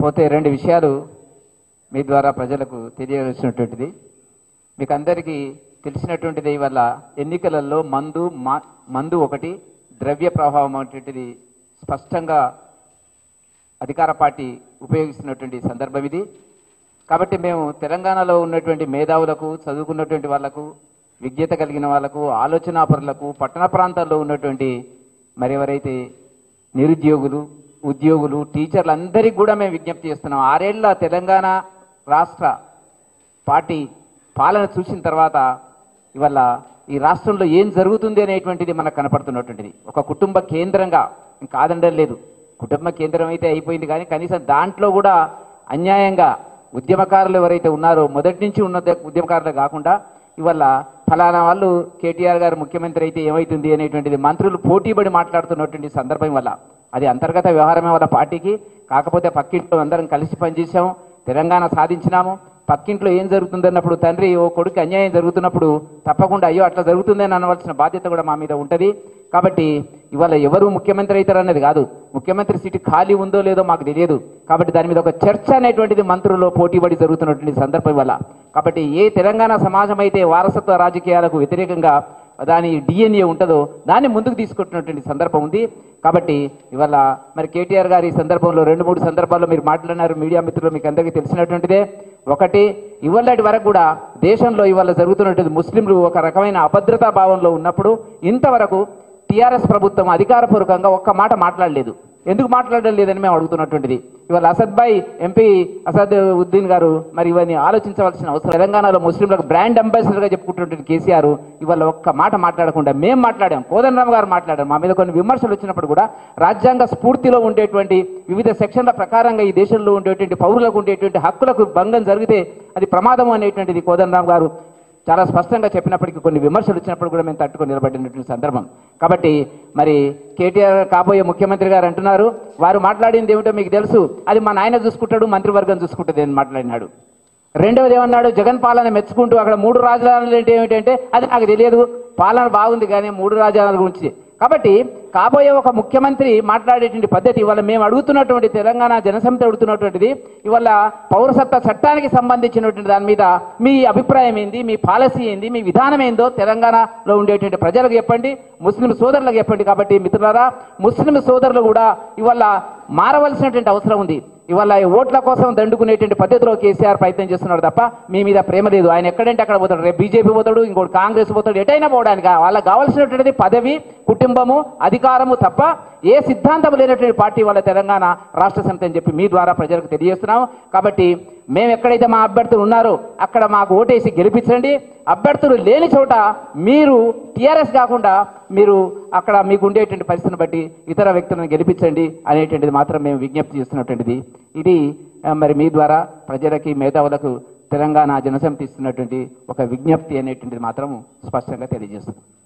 పోతే రెండు విషయాలు మీ ద్వారా ప్రజలకు తెలియవలసినటువంటిది మీకు అందరికీ తెలిసినటువంటిది వల్ల ఎన్నికలలో మందు మా మందు ఒకటి ద్రవ్య ప్రభావం అనేటువంటిది స్పష్టంగా అధికార పార్టీ ఉపయోగిస్తున్నటువంటి సందర్భం ఇది కాబట్టి మేము తెలంగాణలో ఉన్నటువంటి మేధావులకు చదువుకున్నటువంటి వాళ్లకు విజ్ఞత కలిగిన వాళ్లకు ఆలోచనాపరులకు పట్టణ ప్రాంతాల్లో ఉన్నటువంటి మరి ఎవరైతే నిరుద్యోగులు ఉద్యోగులు టీచర్లు అందరికీ కూడా మేము విజ్ఞప్తి చేస్తున్నాం ఆరేళ్ల తెలంగాణ రాష్ట్ర పార్టీ పాలన చూసిన తర్వాత ఇవాళ ఈ రాష్ట్రంలో ఏం జరుగుతుంది అనేటువంటిది మనకు కనపడుతున్నటువంటిది ఒక కుటుంబ కేంద్రంగా ఇంకా కాదండం లేదు కుటుంబ కేంద్రం అయితే అయిపోయింది కానీ కనీసం దాంట్లో కూడా అన్యాయంగా ఉద్యమకారులు ఎవరైతే ఉన్నారో మొదటి నుంచి ఉన్న ఉద్యమకారులు కాకుండా ఇవాళ ఫలానా వాళ్ళు కేటీఆర్ గారు ముఖ్యమంత్రి అయితే ఏమవుతుంది అనేటువంటిది మంత్రులు పోటీపడి మాట్లాడుతున్నటువంటి సందర్భం వల్ల అది అంతర్గత వ్యవహారమే వాళ్ళ పార్టీకి కాకపోతే పక్కింట్లో అందరం కలిసి పనిచేసాము తెలంగాణ సాధించినాము పక్కింట్లో ఏం జరుగుతుంది అన్నప్పుడు తండ్రి ఓ కొడుకు అన్యాయం జరుగుతున్నప్పుడు తప్పకుండా అయ్యో అట్లా జరుగుతుందని అనవలసిన బాధ్యత కూడా మా మీద ఉంటుంది కాబట్టి ఇవాళ ఎవరు ముఖ్యమంత్రి అవుతారు అన్నది కాదు ముఖ్యమంత్రి సీటు ఖాళీ ఉందో లేదో మాకు తెలియదు కాబట్టి దాని మీద ఒక చర్చ అనేటువంటిది మంత్రుల్లో పోటీపడి జరుగుతున్నటువంటి సందర్భం వల్ల కాబట్టి ఏ తెలంగాణ సమాజం అయితే వారసత్వ రాజకీయాలకు వ్యతిరేకంగా దాని డిఎన్ఏ ఉంటుందో దాన్ని ముందుకు తీసుకుంటున్నటువంటి సందర్భం ఉంది కాబట్టి ఇవాళ మరి కేటీఆర్ గారి ఈ సందర్భంలో రెండు మూడు సందర్భాల్లో మీరు మాట్లాడినారు మీడియా మిత్రులు మీకు అందరికీ తెలిసినటువంటిదే ఒకటి ఇవాళటి వరకు కూడా దేశంలో ఇవాళ జరుగుతున్నటువంటి ముస్లింలు ఒక రకమైన అభద్రతా భావంలో ఉన్నప్పుడు ఇంతవరకు టీఆర్ఎస్ ప్రభుత్వం అధికారపూర్వకంగా ఒక్క మాట మాట్లాడలేదు ఎందుకు మాట్లాడడం లేదని మేము అడుగుతున్నటువంటిది ఇవాళ అసద్ భాయ్ ఎంపీ అసద్ ఉద్దీన్ గారు మరి ఇవన్నీ ఆలోచించవలసిన అవసరం తెలంగాణలో ముస్లింలకు బ్రాండ్ అంబాసిడర్గా చెప్పుకుంటున్నటువంటి కేసీఆర్ ఇవాళ ఒక్క మాట మాట్లాడకుండా మేము మాట్లాడాం కోదండరామ్ గారు మాట్లాడారు మా మీద కొన్ని విమర్శలు వచ్చినప్పుడు కూడా రాజ్యాంగ స్ఫూర్తిలో ఉండేటువంటి వివిధ సెక్షన్ల ప్రకారంగా ఈ దేశంలో ఉండేటువంటి పౌరులకు ఉండేటువంటి హక్కులకు భంగం జరిగితే అది ప్రమాదం అనేటువంటిది కోదండరామ్ గారు చాలా స్పష్టంగా చెప్పినప్పటికీ కొన్ని విమర్శలు వచ్చినప్పుడు కూడా మేము తట్టుకొని నిలబడినటువంటి సందర్భం కాబట్టి మరి కేటీఆర్ కాబోయే ముఖ్యమంత్రి గారు అంటున్నారు వారు మాట్లాడింది ఏమిటో మీకు తెలుసు అది మా నాయన చూసుకుంటాడు మంత్రివర్గం చూసుకుంటుంది అని మాట్లాడినాడు రెండవది ఏమన్నాడు జగన్ పాలన మెచ్చుకుంటూ అక్కడ మూడు రాజధానులు ఏంటి ఏమిటంటే అది నాకు తెలియదు పాలన బాగుంది కానీ మూడు రాజధానుల గురించి కాబట్టి కాబోయే ఒక ముఖ్యమంత్రి మాట్లాడేటువంటి పద్ధతి ఇవాళ మేము అడుగుతున్నటువంటి తెలంగాణ జనసమితి అడుగుతున్నటువంటిది ఇవాళ పౌరసత్వ చట్టానికి సంబంధించినటువంటి దాని మీద మీ అభిప్రాయం ఏంది మీ పాలసీ ఏంది మీ విధానం ఏందో తెలంగాణలో ఉండేటువంటి ప్రజలకు చెప్పండి ముస్లిం సోదరులకు చెప్పండి కాబట్టి మిత్రులారా ముస్లిం సోదరులు కూడా ఇవాళ మారవలసినటువంటి అవసరం ఉంది ఇవాళ ఈ ఓట్ల కోసం దండుకునేటువంటి పద్ధతిలో కేసీఆర్ ప్రయత్నం చేస్తున్నాడు తప్ప మీ మీద ప్రేమ లేదు ఆయన ఎక్కడంటే అక్కడ పోతాడు రేపు బీజేపీ పోతాడు ఇంకోటి కాంగ్రెస్ పోతాడు ఎటైనా పోవడానికి వాళ్ళకి కావాల్సినటువంటిది పదవి కుటుంబము అధికారము తప్ప ఏ సిద్ధాంతం లేనటువంటి పార్టీ వాళ్ళ తెలంగాణ రాష్ట్ర సమితి అని చెప్పి మీ ద్వారా ప్రజలకు తెలియజేస్తున్నాం కాబట్టి మేము ఎక్కడైతే మా అభ్యర్థులు ఉన్నారో అక్కడ మాకు ఓటేసి గెలిపించండి అభ్యర్థులు లేని చోట మీరు టీఆర్ఎస్ కాకుండా మీరు అక్కడ మీకు ఉండేటువంటి పరిస్థితిని బట్టి ఇతర వ్యక్తులను గెలిపించండి అనేటువంటిది మాత్రం మేము విజ్ఞప్తి చేస్తున్నటువంటిది ఇది ఆ, మరి మీ ద్వారా ప్రజలకి మేధావులకు తెలంగాణ జనసమితి ఇస్తున్నటువంటి ఒక విజ్ఞప్తి అనేటువంటిది మాత్రం స్పష్టంగా తెలియజేస్తుంది